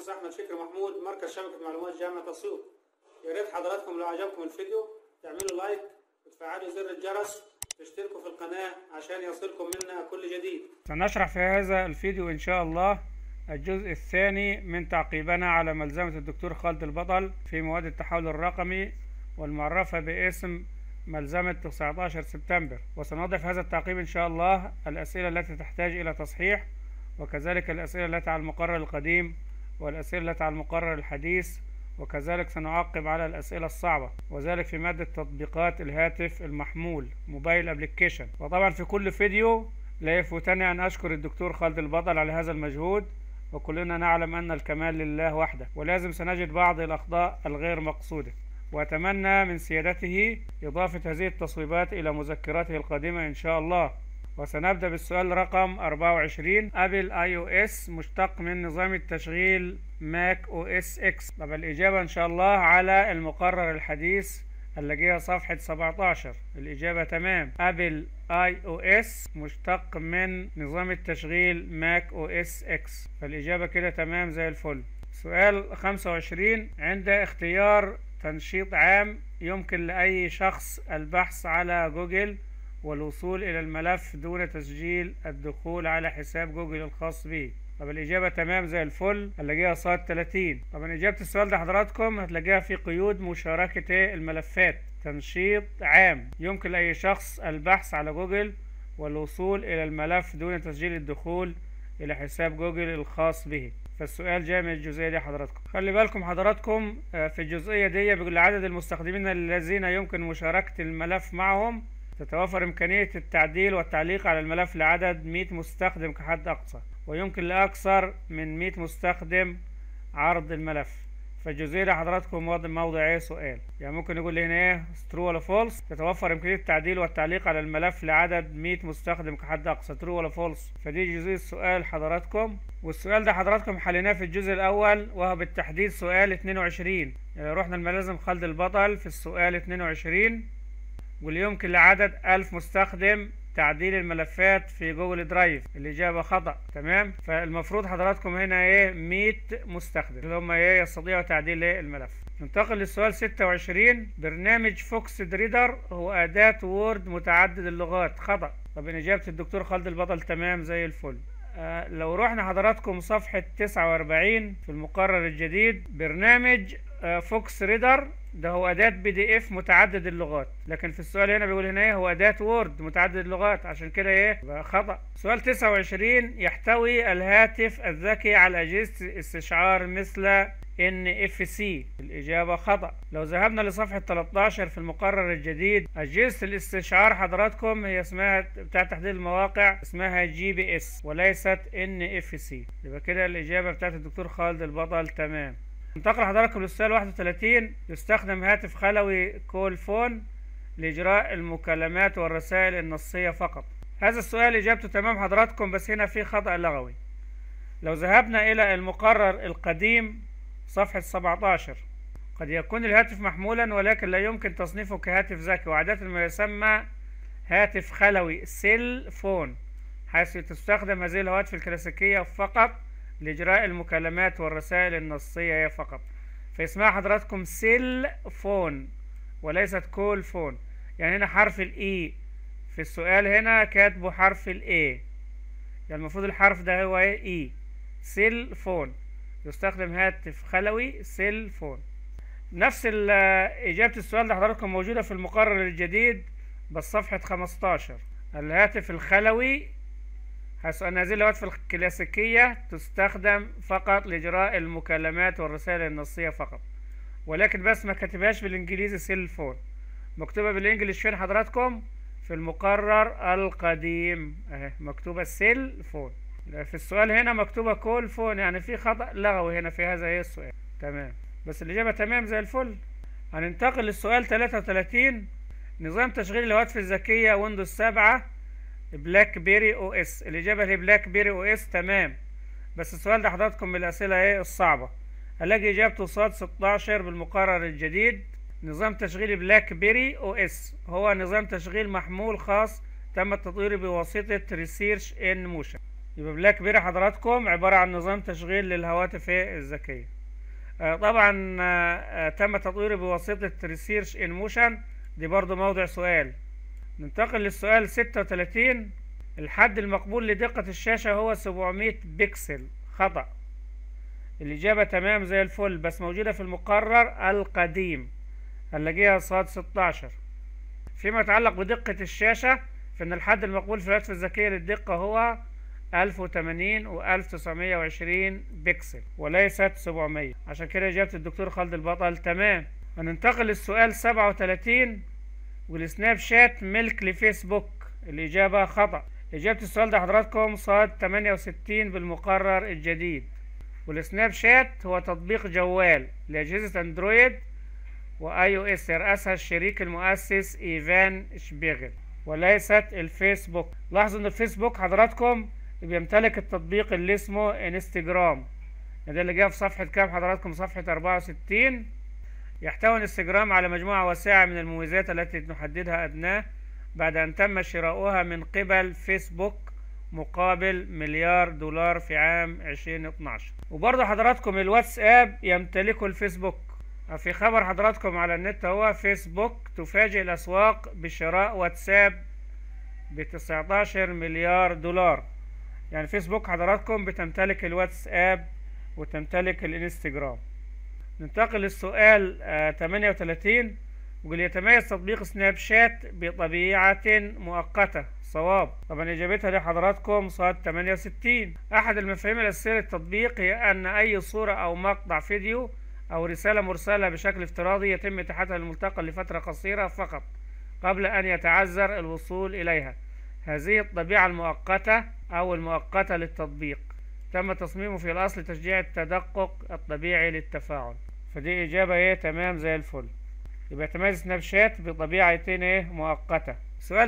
المهندس احمد شكري محمود مركز شبكه معلومات جامعه اسيوط يا ريت حضراتكم لو عجبكم الفيديو تعملوا لايك وتفعلوا زر الجرس وتشتركوا في القناه عشان يصلكم منا كل جديد سنشرح في هذا الفيديو إن شاء الله الجزء الثاني من تعقيبنا على ملزمة الدكتور خالد البطل في مواد التحول الرقمي والمعرفة باسم ملزمة 19 سبتمبر وسنوضح في هذا التعقيب إن شاء الله الأسئلة التي تحتاج إلى تصحيح وكذلك الأسئلة التي على المقرر القديم والأسئلة التي على المقرر الحديث وكذلك سنعقب على الأسئلة الصعبة وذلك في مادة تطبيقات الهاتف المحمول موبايل ابلكيشن وطبعا في كل فيديو لا يفوتني أن أشكر الدكتور خالد البطل على هذا المجهود وكلنا نعلم أن الكمال لله وحده ولازم سنجد بعض الأخطاء الغير مقصودة وأتمنى من سيادته إضافة هذه التصويبات إلى مذكراته القادمة إن شاء الله وسنبدأ بالسؤال رقم 24 أبل اي او اس مشتق من نظام التشغيل ماك او اس اكس طب الإجابة إن شاء الله على المقرر الحديث اللي هي صفحة 17 الإجابة تمام أبل اي او اس مشتق من نظام التشغيل ماك او اس اكس فالإجابة كده تمام زي الفل سؤال 25 عند اختيار تنشيط عام يمكن لأي شخص البحث على جوجل والوصول إلى الملف دون تسجيل الدخول على حساب جوجل الخاص به طب الإجابة تمام زي الفل هنلاقيها صاد 30 طبعا إجابة السؤال ده حضراتكم هتلاقيها في قيود مشاركة الملفات تنشيط عام يمكن لأي شخص البحث على جوجل والوصول إلى الملف دون تسجيل الدخول إلى حساب جوجل الخاص به فالسؤال جاي من الجزئية دي حضراتكم خلي بالكم حضراتكم في الجزئية دي بيقول عدد المستخدمين الذين يمكن مشاركة الملف معهم تتوفر إمكانية التعديل والتعليق على الملف لعدد 100 مستخدم كحد أقصى ويمكن لأكثر من 100 مستخدم عرض الملف فالجزئية دي حضراتكم واضح موضع ايه سؤال يعني ممكن نقول هنا ايه ترو ولا فولس تتوفر امكانية التعديل والتعليق على الملف لعدد 100 مستخدم كحد اقصى ترو ولا فولس فدي جزئية السؤال حضراتكم والسؤال ده حضراتكم حليناه في الجزء الاول وهو بالتحديد سؤال 22 يعني رحنا الملازم خالد البطل في السؤال 22 واللي يمكن لعدد ألف مستخدم تعديل الملفات في جوجل درايف الإجابة خطأ تمام فالمفروض حضراتكم هنا ايه 100 مستخدم اللي هم ايه يستطيعوا تعديل ايه الملف ننتقل للسؤال 26 برنامج فوكس دريدر هو أداة وورد متعدد اللغات خطأ طب إجابة الدكتور خالد البطل تمام زي الفل آه لو رحنا حضراتكم صفحة 49 في المقرر الجديد برنامج آه فوكس ريدر ده هو أداة بي دي اف متعدد اللغات لكن في السؤال هنا بيقول هنا ايه هو أداة وورد متعدد اللغات عشان كده ايه بقى خطأ سؤال 29 يحتوي الهاتف الذكي على أجهزة استشعار مثل NFC الإجابة خطأ لو ذهبنا لصفحة 13 في المقرر الجديد أجهزة الاستشعار حضراتكم هي اسمها بتاع تحديد المواقع اسمها جي بي اس وليست NFC يبقى كده الإجابة بتاعت الدكتور خالد البطل تمام انتقل حضراتكم للسؤال 31 يستخدم هاتف خلوي كول فون لإجراء المكالمات والرسائل النصية فقط هذا السؤال إجابته تمام حضراتكم بس هنا في خطأ لغوي لو ذهبنا إلى المقرر القديم صفحة 17 قد يكون الهاتف محمولا ولكن لا يمكن تصنيفه كهاتف ذكي وعادة ما يسمى هاتف خلوي سيل فون حيث تستخدم هذه الهواتف الكلاسيكية فقط لإجراء المكالمات والرسائل النصية هي فقط فاسمها حضراتكم سيل فون وليست كول فون يعني هنا حرف الإي في السؤال هنا كاتبه حرف الإي يعني المفروض الحرف ده هو إيه إي سيل فون يستخدم هاتف خلوي سيل فون نفس إجابة السؤال ده حضراتكم موجودة في المقرر الجديد بس صفحة 15 الهاتف الخلوي حيث أن هذه الهواتف الكلاسيكية تستخدم فقط لإجراء المكالمات والرسائل النصية فقط ولكن بس ما كتبهاش بالإنجليزي سيل فون مكتوبة بالإنجليش فين حضراتكم في المقرر القديم اهي مكتوبة سيل فون في السؤال هنا مكتوبة كول فون يعني في خطأ لغوي هنا في هذا السؤال تمام بس الإجابة تمام زي الفل هننتقل للسؤال 33 نظام تشغيل الهواتف الذكية ويندوز 7 بلاك بيري او اس الاجابه هي بلاك بيري او اس تمام بس السؤال ده حضراتكم من الاسئله ايه الصعبه هلاقي اجابته صاد 16 بالمقرر الجديد نظام تشغيل بلاك بيري او اس هو نظام تشغيل محمول خاص تم تطويره بواسطه ريسيرش ان موشن يبقى بلاك بيري حضراتكم عبارة عن نظام تشغيل للهواتف الذكية آه، طبعا آه، آه، تم تطويره بواسطة ريسيرش ان موشن دي برضو موضع سؤال ننتقل للسؤال 36 الحد المقبول لدقة الشاشة هو 700 بكسل خطأ الإجابة تمام زي الفل بس موجودة في المقرر القديم هنلاقيها صاد 16 فيما يتعلق بدقة الشاشة فإن الحد المقبول في الهواتف الذكية للدقة هو 1080 و 1920 بكسل وليست 700 عشان كده إجابة الدكتور خالد البطل تمام هننتقل للسؤال 37 والسناب شات ملك لفيسبوك الإجابة خطأ إجابة السؤال ده حضراتكم صاد 68 بالمقرر الجديد والسناب شات هو تطبيق جوال لأجهزة أندرويد وآي أو إس يرأسها الشريك المؤسس إيفان شبيغل وليست الفيسبوك لاحظوا إن الفيسبوك حضراتكم بيمتلك التطبيق اللي اسمه انستجرام ده اللي جه في صفحة كام حضراتكم صفحة 64 يحتوي انستجرام على مجموعة واسعة من المميزات التي نحددها أدناه بعد أن تم شراؤها من قبل فيسبوك مقابل مليار دولار في عام 2012 وبرضه حضراتكم الواتساب يمتلكه الفيسبوك في خبر حضراتكم على النت هو فيسبوك تفاجئ الأسواق بشراء واتساب ب 19 مليار دولار يعني فيسبوك حضراتكم بتمتلك الواتساب وتمتلك الانستجرام ننتقل للسؤال آه 38 يقول يتميز تطبيق سناب شات بطبيعة مؤقتة صواب طبعا اجابتها لحضراتكم صاد 68 احد المفاهيم الاساسيه للتطبيق هي ان اي صوره او مقطع فيديو او رساله مرسله بشكل افتراضي يتم اتاحتها للملتقى لفتره قصيره فقط قبل ان يتعذر الوصول اليها هذه الطبيعه المؤقته او المؤقته للتطبيق تم تصميمه في الاصل لتشجيع التدقق الطبيعي للتفاعل فدي اجابه ايه تمام زي الفل يبقى يتميز سناب شات بطبيعتين ايه مؤقته سؤال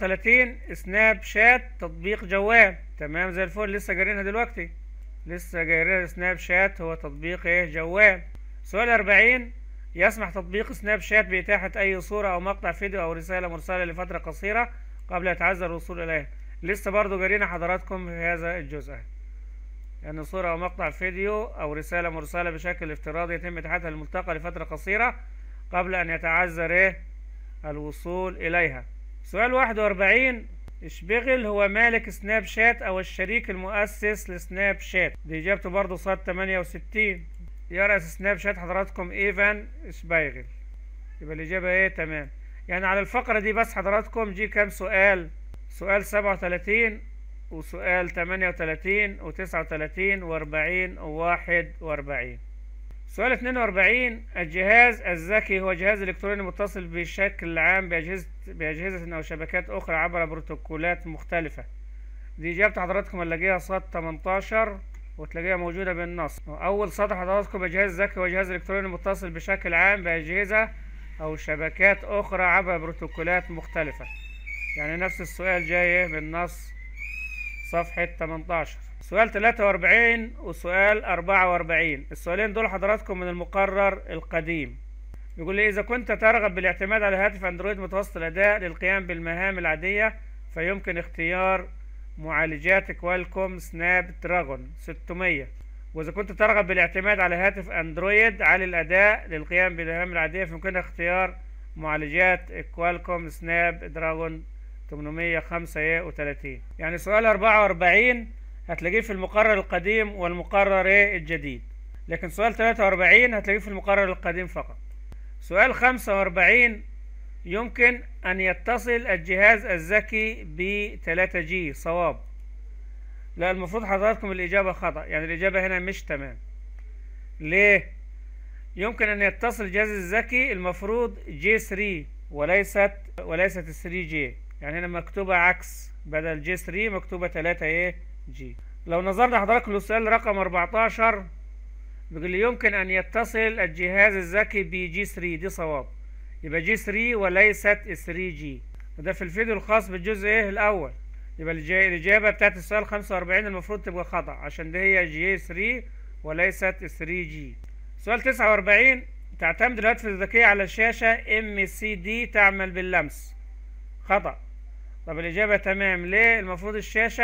39 سناب شات تطبيق جوال تمام زي الفل لسه جارينها دلوقتي لسه جايرين سناب شات هو تطبيق ايه جوال سؤال 40 يسمح تطبيق سناب شات بإتاحة أي صورة أو مقطع فيديو أو رسالة مرسلة لفترة قصيرة قبل يتعذر الوصول إليها لسه برضو جارينا حضراتكم في هذا الجزء يعني صورة أو مقطع فيديو أو رسالة مرسلة بشكل افتراضي يتم إتاحتها للملتقى لفترة قصيرة قبل أن يتعذر إيه الوصول إليها سؤال 41 اشبغل هو مالك سناب شات او الشريك المؤسس لسناب شات دي اجابته برضه صاد 68 يرأس سناب شات حضراتكم ايفان شبايغل يبقى الاجابه ايه تمام يعني على الفقره دي بس حضراتكم جي كام سؤال سؤال 37 وسؤال 38 و39 و40 و41 سؤال 42 الجهاز الذكي هو جهاز الكتروني متصل بشكل عام بأجهزة بأجهزة أو شبكات أخرى عبر بروتوكولات مختلفة دي إجابة حضراتكم هنلاقيها صاد 18 وتلاقيها موجودة بالنص أول سطر حضراتكم الجهاز الذكي هو جهاز إلكتروني متصل بشكل عام بأجهزة أو شبكات أخرى عبر بروتوكولات مختلفة يعني نفس السؤال جاي بالنص صفحة 18 سؤال 43 وسؤال 44 السؤالين دول حضراتكم من المقرر القديم يقول لي إذا كنت ترغب بالاعتماد على هاتف أندرويد متوسط الأداء للقيام بالمهام العادية فيمكن اختيار معالجات كوالكوم سناب دراجون 600 وإذا كنت ترغب بالاعتماد على هاتف أندرويد عالي الأداء للقيام بالمهام العادية فيمكن اختيار معالجات كوالكوم سناب دراجون 835 يعني سؤال 44 هتلاقيه في المقرر القديم والمقرر الجديد لكن سؤال 43 هتلاقيه في المقرر القديم فقط سؤال 45 يمكن أن يتصل الجهاز الذكي ب 3G صواب لا المفروض حضراتكم الإجابة خطأ يعني الإجابة هنا مش تمام ليه يمكن أن يتصل الجهاز الذكي المفروض جي 3 وليست وليست 3 جي يعني هنا مكتوبة عكس بدل جي 3 مكتوبة 3 ايه جي لو نظرنا حضراتكم للسؤال رقم 14 بيقول لي يمكن ان يتصل الجهاز الذكي بجي 3 دي صواب يبقى جي 3 وليست 3 جي وده في الفيديو الخاص بالجزء ايه الاول يبقى الاجابه بتاعت السؤال 45 المفروض تبقى خطا عشان دي هي جي 3 وليست 3 جي سؤال 49 تعتمد الهاتف الذكية على الشاشة ام سي دي تعمل باللمس خطأ طب الإجابة تمام ليه المفروض الشاشة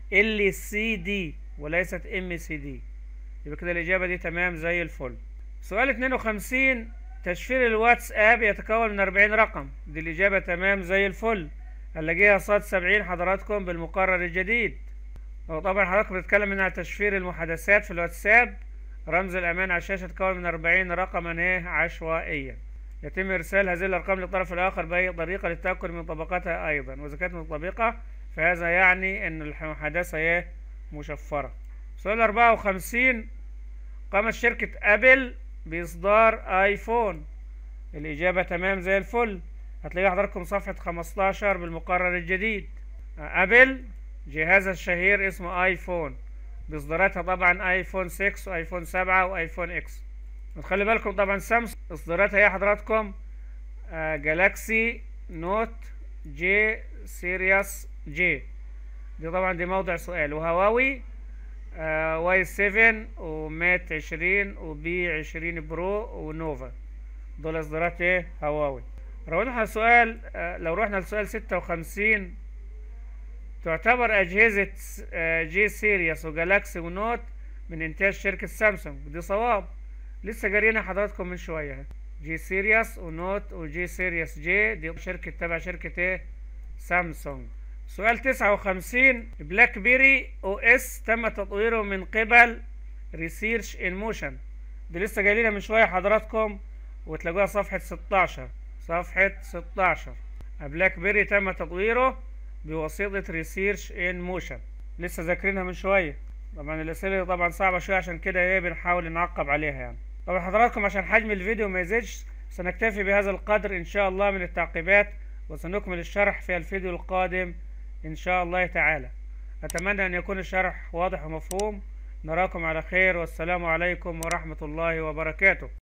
ال سي دي وليست ام سي دي يبقى كده الإجابة دي تمام زي الفل سؤال 52 تشفير الواتساب يتكون من 40 رقم دي الإجابة تمام زي الفل هنلاقيها صاد 70 حضراتكم بالمقرر الجديد وطبعا حضراتكم بتتكلم من على تشفير المحادثات في الواتساب رمز الأمان على الشاشة تكون من 40 رقما ايه عشوائيا يتم إرسال هذه الأرقام للطرف الآخر بأي طريقة للتأكد من طبقتها أيضا وإذا كانت مطابقة فهذا يعني أن المحادثة ايه مشفرة سؤال 54 قامت شركة أبل بإصدار آيفون الإجابة تمام زي الفل هتلاقي حضراتكم صفحة 15 بالمقرر الجديد أبل جهازها الشهير اسمه آيفون بإصداراتها طبعا آيفون 6 وآيفون 7 وآيفون إكس خلي بالكم طبعا سامسونج إصداراتها هي حضراتكم آه جالاكسي نوت جي سيريس جي دي طبعا دي موضع سؤال وهواوي آه واي 7 ومات 20 وبي 20 برو ونوفا دول اصدارات ايه هواوي لو رحنا سؤال آه لو رحنا لسؤال 56 تعتبر أجهزة آه جي سيريس وجالاكسي ونوت من إنتاج شركة سامسونج دي صواب لسه جارينا حضراتكم من شوية جي سيريس ونوت وجي سيريس جي دي شركة تبع شركة ايه سامسونج سؤال تسعة وخمسين بلاك بيري او اس تم تطويره من قبل ريسيرش ان موشن دي لسه جايلنا من شوية حضراتكم وتلاقوها صفحة 16 صفحة 16 بلاك بيري تم تطويره بواسطة ريسيرش ان موشن لسه ذاكرينها من شوية طبعا الأسئلة دي طبعا صعبة شوية عشان كده ايه بنحاول نعقب عليها يعني طبعا حضراتكم عشان حجم الفيديو ما يزيدش سنكتفي بهذا القدر إن شاء الله من التعقيبات وسنكمل الشرح في الفيديو القادم إن شاء الله تعالى أتمنى أن يكون الشرح واضح ومفهوم نراكم على خير والسلام عليكم ورحمة الله وبركاته